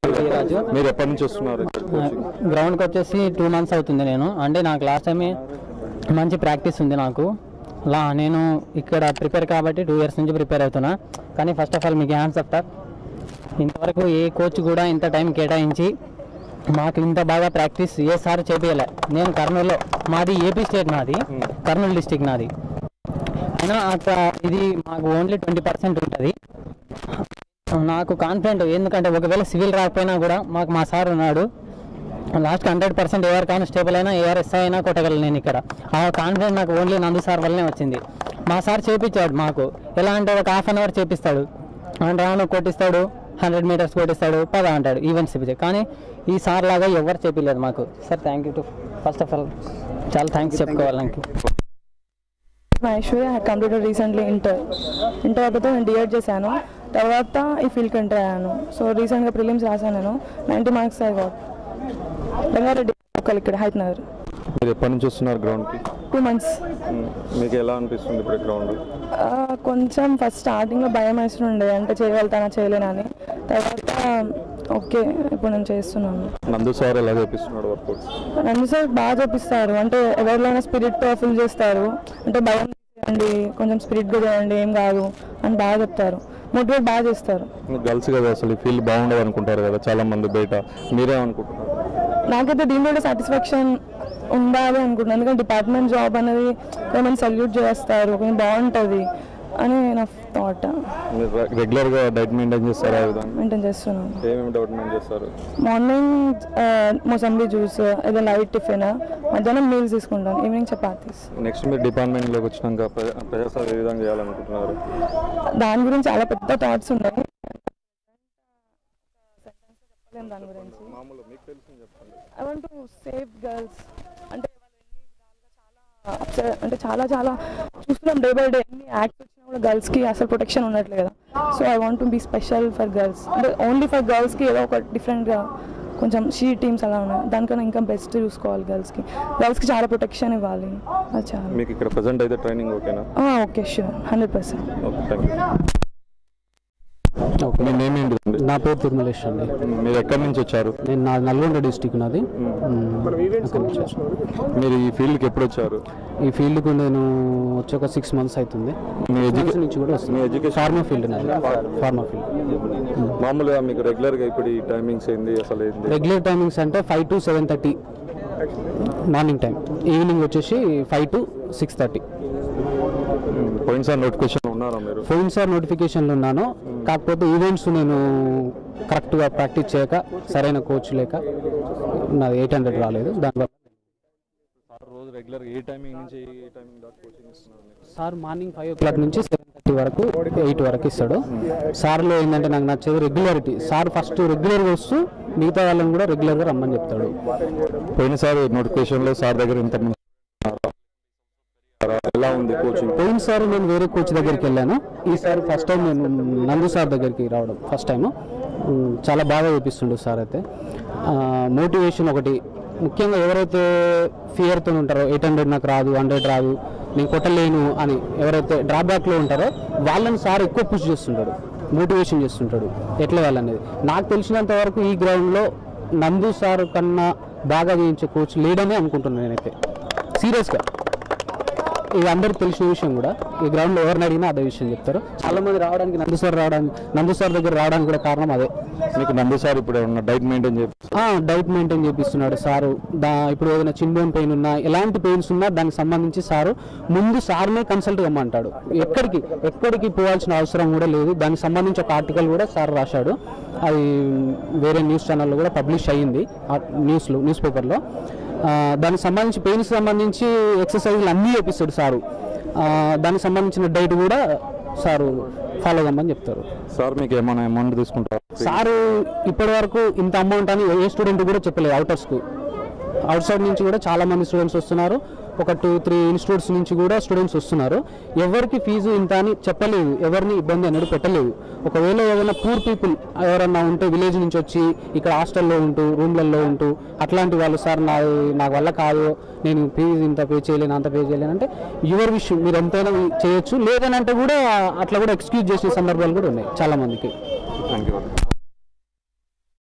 రాజు మీరు ఎప్పటి నుంచి వస్తున్నారు ఇక్కడ కోచింగ్ గ్రౌండ్కి వచ్చేసి టూ మంత్స్ అవుతుంది నేను అంటే నాకు లాస్ట్ టైమే మంచి ప్రాక్టీస్ ఉంది నాకు లా నేను ఇక్కడ ప్రిపేర్ కాబట్టి టూ ఇయర్స్ నుంచి ప్రిపేర్ అవుతున్నా కానీ ఫస్ట్ ఆఫ్ ఆల్ మీకు హ్యాండ్స్ అప్ ఇంతవరకు ఏ కోచ్ కూడా ఇంత టైం కేటాయించి మాకు ఇంత బాగా ప్రాక్టీస్ ఏ సార్ చేపియలే నేను కర్నూలులో మాది ఏపీ స్టేట్ నాది కర్నూలు డిస్టిక్ నాది అయినా అక్కడ ఇది మాకు ఓన్లీ ట్వంటీ పర్సెంట్ ఉంటుంది నాకు కాన్ఫిడెంట్ ఎందుకంటే ఒకవేళ సివిల్ రాకపోయినా కూడా మాకు మా సార్ ఉన్నాడు last hundred percent AR constable అయినా ఏఆర్ ఎస్ఐ అయినా కొట్టగలను నేను ఇక్కడ ఆ కాన్ఫిడెంట్ నాకు ఓన్లీ నందు సార్ వల్లనే వచ్చింది మా సార్ చేపించాడు మాకు ఎలా అంటే ఒక హాఫ్ అన్ అవర్ చేపిస్తాడు అండ్ రాను కొట్టిస్తాడు హండ్రెడ్ మీటర్స్ కొట్టిస్తాడు పద అంటాడు ఈవెంట్స్ ఇప్పించాడు కానీ ఈ సార్ లాగా ఎవరు చెప్పలేదు మాకు sir thank you to first of all చాలా థ్యాంక్స్ చెప్పుకోవాలి నాకు నా Aishwarya had completed recently inter inter అయిపోతే నేను డిఎడ్ చేశాను తర్వాత ఈ ఫీల్డ్కి ఎంటర్ అయ్యాను సో రీసెంట్గా ప్రిలిమ్స్ రాశాను నేను ninety marks I what Rangareddy ఒకళ్ళు ఇక్కడ హైట్ నగర్ మీరు ఎప్పటి నుంచి వస్తున్నారు గ్రౌండ్కి టూ మంత్స్ మీకు ఎలా అనిపిస్తుంది ఇప్పుడు గ్రౌండ్ కొంచెం ఫస్ట్ స్టార్టింగ్లో భయం వేస్తుండే అంటే చేయగలుగుతానా చేయలేనని తర్వాత ఓకే ఇప్పుడు నేను చేస్తున్నాను నందు సార్ ఎలా చేపిస్తున్నాడు వర్కౌట్ నన్ను సార్ బాగా చూపిస్తారు అంటే ఎవరిలోనైనా స్పిరిట్తో ఫిల్ చేస్తారు అంటే భయం చేయండి కొంచెం స్పిరిట్గా చేయండి ఏం కాదు అని బాగా చెప్తారు మోటివేట్ బాగా చేస్తారు గర్ల్స్ కదా అసలు ఈ ఫీల్డ్ బాగుండదు అనుకుంటారు కదా చాలా మంది బయట మీరేమనుకుంటున్నారు నాకైతే దీంట్లో కూడా సాటిస్ఫాక్షన్ ఉండాలి అనుకుంటున్నాను ఎందుకంటే డిపార్ట్మెంట్ జాబ్ అనేది కొంచెం సల్యూట్ చేస్తారు కొంచెం బాగుంటుంది అని నా థాట్ మీరు రెగ్యులర్గా డైట్ మెయింటైన్ చేస్తారా ఆ విధంగా మెయింటైన్ చేస్తున్నాను ఏమేమి డౌట్ మెయింటైన్ చేస్తారు మార్నింగ్ మోసంబి జ్యూస్ ఏదో లైట్ టిఫిన్ మధ్యాహ్నం మీల్స్ తీసుకుంటాను ఈవినింగ్ చపాతీస్ నెక్స్ట్ మీరు డిపార్ట్మెంట్లోకి వచ్చినాక ప్రజా- ప్రజాసేవ ఏ విధంగా చేయాలనుకుంటున్నారు దాని గురించి చాలా పెద్ద థాట్స్ ఉన్నాయి చెప్పలేను దాని గురించి మామూలు మీకు తెలిసింది చెప్పండి I want to save girls అంటే వాళ్ళు ఎన్ని విధాలుగా చాలా upset- అంటే చాలా చాలా చూస్తున్నాం డే బై డే ఎన్ని యాక్ట్స్ వచ్చినా కూడా గర్ల్స్కి అసలు ప్రొటెక్షన్ ఉండట్లేదు కదా so I want to be special for girls అంటే ఓన్లీ ఫర్ గర్ల్స్కి ఏదో ఒక డిఫరెంట్గా కొంచెం షీ టీమ్స్ అలా ఉన్నాయి దానికన్నా ఇంకా బెస్ట్ చూసుకోవాలి గర్ల్స్కి గర్ల్స్కి చాలా ప్రొటెక్షన్ ఇవ్వాలి అది చాలా మీకు ఇక్కడ ప్రజెంట్ అయితే ట్రైనింగ్ ఓకేనా okay sure hundred percent okay thank you మీ నేమ్ ఏంటిదండి నా పేరు తిరుమలేష్ అండి మీరు ఎక్కడి నుంచి వచ్చారు నేను నా నల్గొండ డిస్టిక్ నాది అక్కడి నుంచి వచ్చాను. మీరు ఈ ఫీల్డ్కి ఎప్పుడు వచ్చారు ఈ ఫీల్డ్కు నేను వచ్చి ఒక సిక్స్ మంత్స్ అవుతుంది మీ Months ఎడ్యుకేషన్ నుంచి కూడా వస్తుంది మీ ఎడ్యుకేషన్ ఫార్మా ఫీల్డ్ నాది ఫార్మా ఫీల్డ్ మామూలుగా మీకు రెగ్యులర్గా ఇప్పుడు ఈ టైమింగ్స్ ఏంది అసలు ఏంది రెగ్యులర్ టైమింగ్స్ అంటే five to seven thirty morning time evening వచ్చేసి ఫైవ్ టు సిక్స్ థర్టీ పోయినసారి నోటిఫికేషన్ ఉన్నారా మీరు ఫోన్ సార్ నోటిఫికేషన్లు ఉన్నాను కాకపోతే ఈవెంట్స్ నేను కరెక్ట్గా ప్రాక్టీస్ చేయక సరైన కోచ్ లేక నాది ఎయిట్ హండ్రెడ్ రాలేదు దానివల్ల రోజు రెగ్యులర్ ఏ టైమింగ్ నుంచి ఏ టైమింగ్ దాకా కోచింగ్ ఇస్తున్నారు మీరు sir morning five o'clock నుంచి సెవెన్ థర్టీ వరకు ఎయిట్ వరకు ఇస్తాడు సార్లో ఏంటంటే నాకు నచ్చేది రెగ్యులారిటీ సార్ ఫస్ట్ రెగ్యులర్గా వస్తూ మిగతా వాళ్ళని కూడా రెగ్యులర్గా రమ్మని చెప్తాడు పోయినసారి నోటిఫికేషన్లో సార్ దగ్గర ఇంతమంది ఎలా ఉంది కోచింగ్ పోయినసారి నేను వేరే కోచ్ దగ్గరికి వెళ్ళాను ఈసారి ఫస్ట్ టైం నేను నందు సార్ దగ్గరికి రావడం ఫస్ట్ టైం చాలా బాగా చూపిస్తుండు సార్ అయితే మోటివేషన్ ఒకటి ముఖ్యంగా ఎవరైతే ఫియర్తో ఉంటారో ఎయిట్ హండ్రెడ్ నాకు రాదు హండ్రెడ్ రాదు నేను కొట్టలేను అని ఎవరైతే డ్రాబ్యాక్లో ఉంటారో వాళ్ళని సార్ ఎక్కువ పుష్ చేస్తుంటాడు మోటివేషన్ చేస్తుంటాడు ఎట్లా వెళ్ళనేది నాకు తెలిసినంత వరకు ఈ గ్రౌండ్లో నందు సార్ కన్నా బాగా చేయించే కోచ్ లేడని అనుకుంటున్నాను నేనైతే సీరియస్గా ఇది అందరికి తెలిసిన విషయం కూడా ఈ గ్రౌండ్లో ఎవరిని అడిగినా అదే విషయం చెప్తారు చాలా మంది రావడానికి నందు సార్ రావడానికి నందు సార్ దగ్గర రావడానికి కూడా కారణం అదే మీకు నందు సార్ ఇప్పుడు ఏమన్నా డైట్ మెయింటైన్ చేసి ఆ, డైట్ మెయింటైన్ చేపిస్తున్నాడు సారు దా ఇప్పుడు ఏదైనా చిన్బోన్ పెయిన్ ఉన్నా ఎలాంటి పెయిన్స్ ఉన్నా దానికి సంబంధించి సారు ముందు సార్నే కన్సల్ట్ కమ్మంటాడు ఎక్కడికి ఎక్కడికి పోవాల్సిన అవసరం కూడా లేదు దానికి సంబంధించి ఒక ఆర్టికల్ కూడా సార్ రాశాడు అది వేరే న్యూస్ ఛానల్లో కూడా పబ్లిష్ అయ్యింది ఆ న్యూస్లో న్యూస్ పేపర్లో ఆ, దానికి సంబంధించి పెయిన్స్ సంబంధించి ఎక్సర్సైజ్లు అన్నీ చేపిస్తాడు సారు ఆ, దానికి సంబంధించిన డైట్ కూడా సారు ఫాలో కమ్మని చెప్తారు సార్ మీకు ఏమైనా అమౌంట్ తీసుకుంటారా సారు ఇప్పటి వరకు ఇంత అమౌంట్ అని ఏ స్టూడెంట్ కూడా చెప్పలేదు అవుటర్స్కు అవుట్ సైడ్ నుంచి కూడా చాలా మంది స్టూడెంట్స్ వస్తున్నారు ఒక టూ త్రీ ఇన్స్టిట్యూట్స్ నుంచి కూడా స్టూడెంట్స్ వస్తున్నారు ఎవరికి ఫీజు ఇంత అని చెప్పలేదు ఎవరిని ఇబ్బంది అనేది పెట్టలేదు ఒకవేళ ఏదైనా పూర్ పీపుల్ ఎవరన్నా ఉంటే విలేజ్ నుంచి వచ్చి ఇక్కడ హాస్టల్లో ఉంటూ రూమ్లలో ఉంటూ అట్లాంటి వాళ్ళు సార్ నా నాకు వల్ల కాదు నేను ఫీజు ఇంత పే చేయలేను అంత పే చేయలేను అంటే యువర్ విషయం మీరు ఎంతైనా చేయొచ్చు లేదనంటే కూడా అట్లా కూడా ఎక్స్క్యూజ్ చేసే సందర్భాలు కూడా ఉన్నాయి చాలా మందికి థ్యాంక్ యూ